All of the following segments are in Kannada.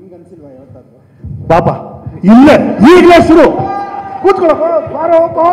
ನಿಮ್ಗನ್ಸಿಲ್ವಾ ಯಾವತ್ತಾದ್ರು ಪಾಪ ಇಲ್ಲೇ ಈಗಲೇ ಶುರು ಕೂತ್ಕೊಳ್ಳಪ್ಪ ಬಾರೋ ಬಾ.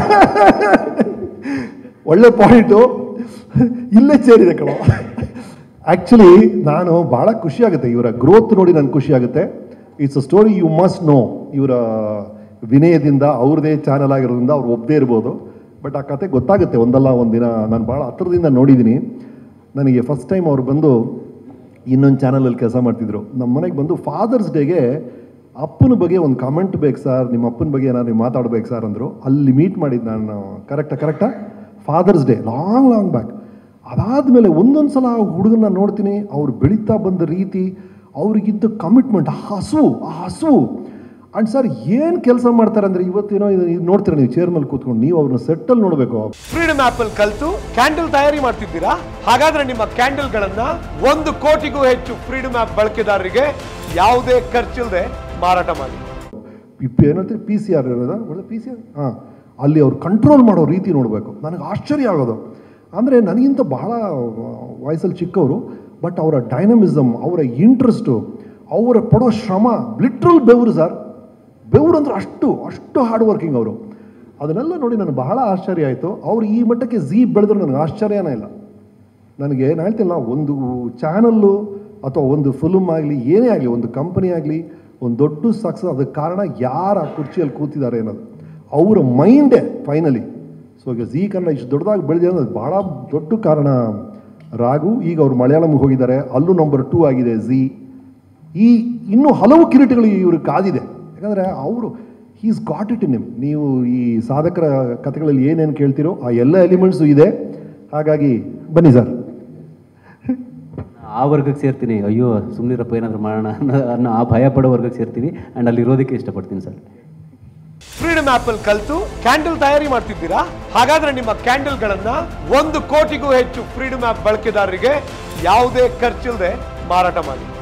ಒಳ್ಳೆ ಪಾಯಿಂಟು ಇಲ್ಲೇ ಸೇರಿದೆ ಕಣ ಆ್ಯಕ್ಚುಲಿ ನಾನು ಭಾಳ ಖುಷಿಯಾಗುತ್ತೆ ಇವರ ಗ್ರೋತ್ ನೋಡಿ ನನಗೆ ಖುಷಿಯಾಗುತ್ತೆ it's a story you must know ಇವರ ವಿನಯದಿಂದ ಅವ್ರದೇ ಚಾನಲ್ ಆಗಿರೋದ್ರಿಂದ ಅವ್ರು ಒಪ್ಪದೇ ಇರ್ಬೋದು ಬಟ್ ಆ ಕತೆ ಗೊತ್ತಾಗುತ್ತೆ ಒಂದಲ್ಲ ಒಂದಿನ ನಾನು ಭಾಳ ಹತ್ರದಿಂದ ನೋಡಿದ್ದೀನಿ ನನಗೆ ಫಸ್ಟ್ ಟೈಮ್ ಅವ್ರು ಬಂದು ಇನ್ನೊಂದು ಚಾನಲಲ್ಲಿ ಕೆಲಸ ಮಾಡ್ತಿದ್ರು ನಮ್ಮ ಮನೆಗೆ ಬಂದು ಫಾದರ್ಸ್ ಡೇಗೆ ಅಪ್ಪನ ಬಗ್ಗೆ ಒಂದು ಕಮೆಂಟ್ ಬೇಕು ಸರ್ ನಿಮ್ಮ ಅಪ್ಪನ ಬಗ್ಗೆ ಏನಾದ್ರು ನೀವು ಮಾತಾಡ್ಬೇಕು ಸರ್ ಅಂದರು ಅಲ್ಲಿ ಮೀಟ್ ಮಾಡಿದ್ದು ನಾನು ಕರೆಕ್ಟಾ ಕರೆಕ್ಟಾ father's day long long back ಅದಾದಮೇಲೆ ಒಂದೊಂದು ಸಲ ಆ ಹುಡುಗನ ನೋಡ್ತೀನಿ ಅವ್ರು ಬೆಳೀತಾ ಬಂದ ರೀತಿ ಅವ್ರಿಗಿದ್ದ ಕಮಿಟ್ಮೆಂಟ್ ಆ ಹಸು ಆ ಹಸು ಆ್ಯಂಡ್ ಸರ್ ಏನು ಕೆಲಸ ಮಾಡ್ತಾರೆ ಅಂದರೆ ಇವತ್ತೇನೋ ಇದು ಇದು ನೋಡ್ತೀರ ನೀವು ಚೇರ್ ಮೇಲೆ ಕೂತ್ಕೊಂಡು ನೀವು ಅವ್ರನ್ನ ಸೆಟ್ಟಲ್ಲಿ ನೋಡಬೇಕು ಫ್ರೀಡಮ್ ಆಪ್ ಅಲ್ಲಿ ಕಲ್ತು ಕ್ಯಾಂಡಲ್ ತಯಾರಿ ಮಾಡ್ತಿದ್ದೀರಾ ಹಾಗಾದ್ರೆ ನಿಮ್ಮ ಕ್ಯಾಂಡಲ್ ಗಳನ್ನ ಒಂದು ಕೋಟಿಗೂ ಹೆಚ್ಚು ಫ್ರೀಡಮ್ ಆಪ್ ಬಳಕೆದಾರರಿಗೆ ಯಾವುದೇ ಖರ್ಚಿಲ್ಲದೆ ಮಾರಾಟ ಮಾಡಿ ಇಪ್ಪ ಏನಂತಾರೆ ಪಿ ಸಿ ಆರ್ ಇರೋದಾ ಪಿ ಸಿ ಆರ್ ಹಾಂ ಅಲ್ಲಿ ಅವ್ರು ಕಂಟ್ರೋಲ್ ಮಾಡೋ ರೀತಿ ನೋಡಬೇಕು ನನಗೆ ಆಶ್ಚರ್ಯ ಆಗೋದು ಅಂದರೆ ನನಗಿಂತ ಬಹಳ ವಯಸ್ಸಲ್ಲಿ ಚಿಕ್ಕವರು ಬಟ್ ಅವರ ಡೈನಮಿಸಮ್ ಅವರ ಇಂಟ್ರೆಸ್ಟು ಅವರ ಪಡೋ ಶ್ರಮ ಲಿಟ್ರಲ್ ಬೆವರು ಸರ್ ಬೆವರು ಅಂದ್ರೆ ಅಷ್ಟು ಅಷ್ಟು ಹಾರ್ಡ್ ವರ್ಕಿಂಗ್ ಅವರು ಅದನ್ನೆಲ್ಲ ನೋಡಿ ನನಗೆ ಬಹಳ ಆಶ್ಚರ್ಯ ಆಯಿತು ಅವ್ರು ಈ ಮಟ್ಟಕ್ಕೆ ಝೀ ಬೆಳೆದ್ರು ನನಗೆ ಆಶ್ಚರ್ಯನೇ ಇಲ್ಲ ನನಗೆ ನಾನು ಹೇಳ್ತಿಲ್ಲ ಒಂದು ಚಾನಲ್ಲು ಅಥವಾ ಒಂದು ಫಿಲ್ಮ್ ಆಗಲಿ ಏನೇ ಆಗಲಿ ಒಂದು ಕಂಪನಿ ಆಗಲಿ ಒಂದು ದೊಡ್ಡ ಸಕ್ಸಸ್ ಅದಕ್ಕೆ ಕಾರಣ ಯಾರು ಆ ಕುರ್ಚಿಯಲ್ಲಿ ಕೂತಿದ್ದಾರೆ ಅನ್ನೋದು ಅವರ ಮೈಂಡೇ ಫೈನಲಿ ಸೊ ಈಗ ಝೀ ಕನ್ನಡ ಇಷ್ಟು ದೊಡ್ಡದಾಗಿ ಬೆಳೆದಿದೆ ಅನ್ನೋದು ಭಾಳ ದೊಡ್ಡ ಕಾರಣ ರಾಘು ಈಗ ಅವ್ರು ಮಲಯಾಳಂಗೆ ಹೋಗಿದ್ದಾರೆ ಅಲ್ಲೂ ನಂಬರ್ ಟೂ ಆಗಿದೆ ಝೀ ಈ ಇನ್ನೂ ಹಲವು ಕಿರೀಟಗಳು ಇವ್ರಿಗೆ ಕಾದಿದೆ ಯಾಕಂದರೆ ಅವರು ಈಸ್ ಗಾಟ್ ಇಟ್ ಇನ್ ನಿಮ್ ನೀವು ಈ ಸಾಧಕರ ಕಥೆಗಳಲ್ಲಿ ಏನೇನು ಕೇಳ್ತೀರೋ ಆ ಎಲ್ಲ ಎಲಿಮೆಂಟ್ಸು ಇದೆ ಹಾಗಾಗಿ ಬನ್ನಿ ಸರ್ ಆ ವರ್ಗಕ್ಕೆ ಸೇರ್ತೀನಿ ಅಯ್ಯೋ ಸುಮ್ಮನಿರಪ್ಪ ಏನಾದರೂ ಮಾಡೋಣ ಅನ್ನೋ ಅನ್ನೋ ಆ ಭಯ ಪಡೋ ವರ್ಗಕ್ಕೆ ಸೇರ್ತೀನಿ ಆ್ಯಂಡ್ ಅಲ್ಲಿ ಇರೋದಕ್ಕೆ ಇಷ್ಟಪಡ್ತೀನಿ ಸರ್ ಫ್ರೀಡಮ್ ಆಪ್ ಅಲ್ಲಿ ಕಲ್ತು ಕ್ಯಾಂಡಲ್ ತಯಾರಿ ಮಾಡ್ತಿದ್ದೀರಾ ಹಾಗಾದ್ರೆ ನಿಮ್ಮ ಕ್ಯಾಂಡಲ್ ಗಳನ್ನ ಒಂದು ಕೋಟಿಗೂ ಹೆಚ್ಚು ಫ್ರೀಡಮ್ ಆಪ್ ಬಳಕೆದಾರರಿಗೆ ಯಾವುದೇ ಖರ್ಚಿಲ್ಲದೆ ಮಾರಾಟ ಮಾಡಿ